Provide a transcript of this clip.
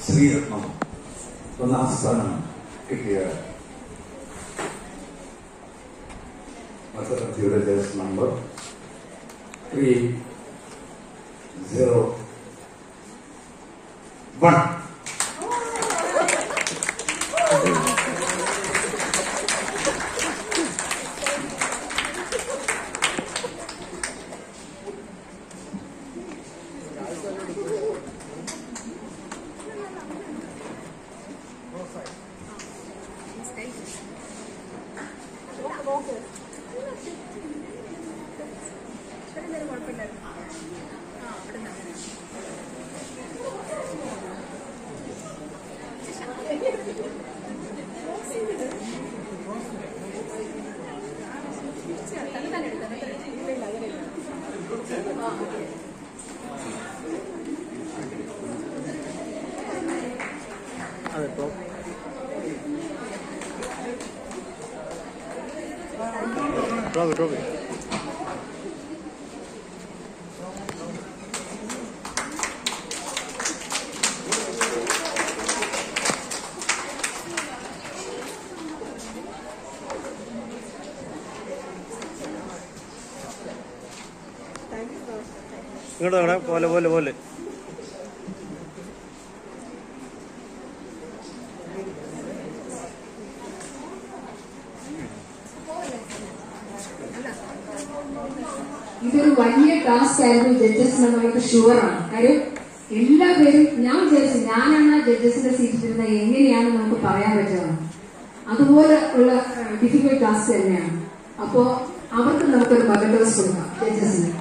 ശ്രീരത്നം ഒന്നാം സ്ഥാനം കിട്ടിയ മത്സരത്തിയുടെ jersey number three zero one അതിപ്പോ ട്രോഫി ട്രോഫി ഇങ്ങോട്ട് നോക്കണേ പോലെ പോലെ പോലെ ഇതൊരു വലിയ ടാസ്ക് ആയിരുന്നു ജഡ്ജസിന് നമുക്ക് ഷുവറാണ് കാര്യം എല്ലാ പേരും ഞാൻ വിചാരിച്ചു ഞാനാണ് ജഡ്ജസിന്റെ സീറ്റിൽ ഇരുന്നത് എങ്ങനെയാണ് നമുക്ക് പറയാൻ പറ്റുക അതുപോലെ ഉള്ള ഡിഫിക്കൽട്ട് ടാസ്ക് തന്നെയാണ് അപ്പോ അവർക്ക് നമുക്കൊരു ബഗഡോസ് കൊടുക്കാം ജഡ്ജസിന്